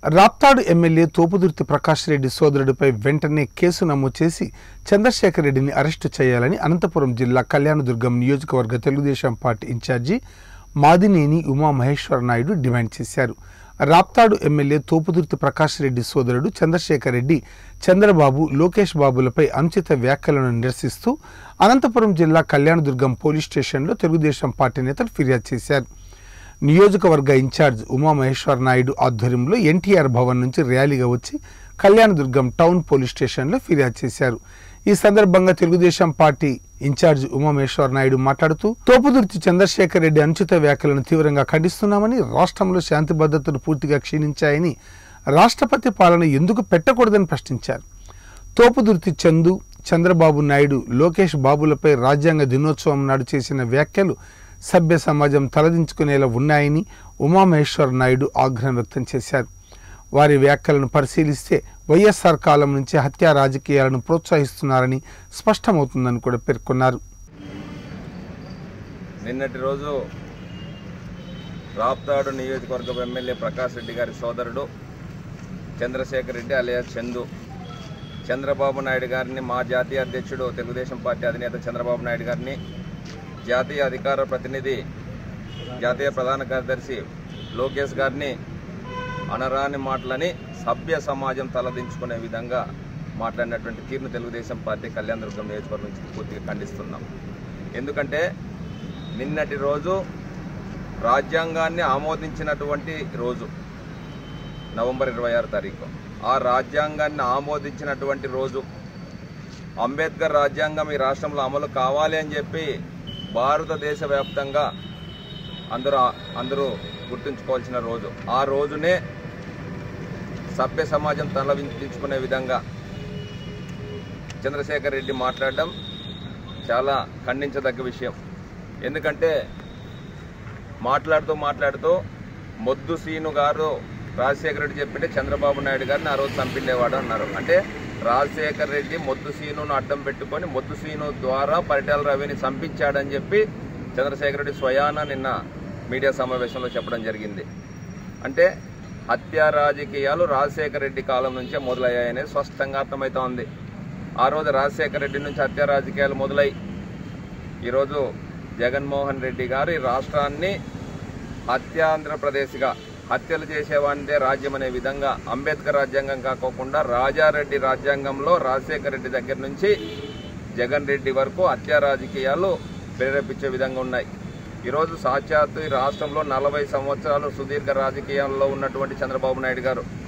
Raptadu MLA Thopudurthi Prakash Reddy సోదరుడిపై వెంటనే case నమోదు చేసి చంద్రశేఖర్ రెడ్డిని అరెస్టు చేయాలని అనంతపురం జిల్లా కళ్యాణదుర్గం నియోజకవర్గ Telugu Desam party incharge Madineni Uma Maheshwara Naidu demand చేశారు రాప్తాడు ఎమ్మెల్యే తోపుదుర్తి ప్రకాష్ రెడ్డి సోదరుడు చంద్రశేఖర్ రెడ్డి చంద్రబాబు లోకేష్ బాబులపై అనుచిత వ్యాఖ్యలను నిరసిస్తూ అనంతపురం జిల్లా కళ్యాణదుర్గం పోలీస్ స్టేషన్లో తెలుగుదేశం పార్టీ నేతలు ఫిర్యాదు చేశారు నియోజకవర్గ ఇన్ఛార్జ్ ఉమామహేశ్వర నాయుడు ఆధ్వర్యంలో ఎన్టీఆర్ భవన్ నుంచి ర్యాలీగా వచ్చి కళ్యాణదుర్గం టౌన్ పోలీస్ స్టేషన్లో ఫిర్యాదు చేశారు ఈ సందర్భంగా తెలుగుదేశం పార్టీ ఇన్ఛార్జ్ ఉమామహేశ్వర నాయుడు మాట్లాడుతూ తోపుదుర్తి చంద్రశేఖర్ రెడ్డి అనుచిత వ్యాఖ్యలను తీవ్రంగా ఖండిస్తున్నామని రాష్ట్రంలో శాంతి భద్రతలు పూర్తిగా క్షీణించాయని రాష్ట్రపతి పాలన ఎందుకు పెట్టకూడదని ప్రశ్నించారు తోపుదుర్తి చందు చంద్రబాబు నాయుడు లోకేష్ బాబులపై రాజ్యాంగ దినోత్సవం నాడు చేసిన వ్యాఖ్యలు సభ్య సమాజం తలదించుకునేలా ఉన్నాయని ఉమామహేశ్వర నాయుడు ఆగ్రహం వ్యక్తం చేశారు వారి వ్యాఖ్యలను పరిశీలిస్తే వైఎస్ఆర్ కాలం నుంచి హత్యా రాజకీయాలను ప్రోత్సహిస్తున్నారని స్పష్టమవుతుందని కూడా పేర్కొన్నారు నిన్నటి రోజు రాప్తాడు నియోజకవర్గం ఎమ్మెల్యే ప్రకాష్ రెడ్డి గారి సోదరుడు చంద్రశేఖర్ రెడ్డి అలియా చందు చంద్రబాబు నాయుడు గారిని మా జాతీయ అధ్యక్షుడు తెలుగుదేశం పార్టీ అధినేత చంద్రబాబు నాయుడు గారిని జాతీయ అధికార ప్రతినిధి జాతీయ ప్రధాన కార్యదర్శి లోకేష్ గారిని అనరాని మాటలని సభ్య సమాజం తలదించుకునే విధంగా మాట్లాడినటువంటి తీరును తెలుగుదేశం పార్టీ కళ్యాణదుర్గం నియోజకవర్గం నుంచి పూర్తిగా ఖండిస్తున్నాం ఎందుకంటే నిన్నటి రోజు రాజ్యాంగాన్ని ఆమోదించినటువంటి రోజు నవంబర్ ఇరవై ఆరు తారీఖు ఆ రాజ్యాంగాన్ని ఆమోదించినటువంటి రోజు అంబేద్కర్ రాజ్యాంగం ఈ రాష్ట్రంలో అమలు కావాలి అని చెప్పి భారతదేశ వ్యాప్తంగా అందరూ అందరూ గుర్తుంచుకోవాల్సిన రోజు ఆ రోజునే సభ్య సమాజం తలవించుకునే విధంగా చంద్రశేఖర్ రెడ్డి మాట్లాడడం చాలా ఖండించదగ్గ విషయం ఎందుకంటే మాట్లాడుతూ మాట్లాడుతూ మొద్దు సీను గారు రాజశేఖర రెడ్డి చెప్పింటే చంద్రబాబు నాయుడు గారిని ఆ రోజు చంపిండేవాడు అన్నారు అంటే రాజశేఖర రెడ్డి మొద్దు సీనును అడ్డం పెట్టుకొని మొద్దు సీను ద్వారా పరిటాల రవిని చంపించాడని చెప్పి చంద్రశేఖర రెడ్డి స్వయాన నిన్న మీడియా సమావేశంలో చెప్పడం జరిగింది అంటే హత్యా రాజకీయాలు రాజశేఖర రెడ్డి కాలం నుంచే మొదలయ్యాయనేది స్పష్టంగా అర్థమవుతోంది ఆ రోజు రాజశేఖర రెడ్డి నుంచి హత్యా రాజకీయాలు మొదలై ఈరోజు జగన్మోహన్ రెడ్డి గారు ఈ రాష్ట్రాన్ని హత్యాంధ్రప్రదేశ్గా హత్యలు చేసేవానిదే రాజ్యం అనే విధంగా అంబేద్కర్ రాజ్యాంగం కాకోకుండా రాజారెడ్డి రాజ్యాంగంలో రాజశేఖర రెడ్డి దగ్గర నుంచి జగన్ రెడ్డి వరకు హత్యా రాజకీయాలు ప్రేరేపించే విధంగా ఉన్నాయి ఈరోజు సాక్షాత్తు ఈ రాష్ట్రంలో నలభై సంవత్సరాలు సుదీర్ఘ రాజకీయాల్లో ఉన్నటువంటి చంద్రబాబు నాయుడు గారు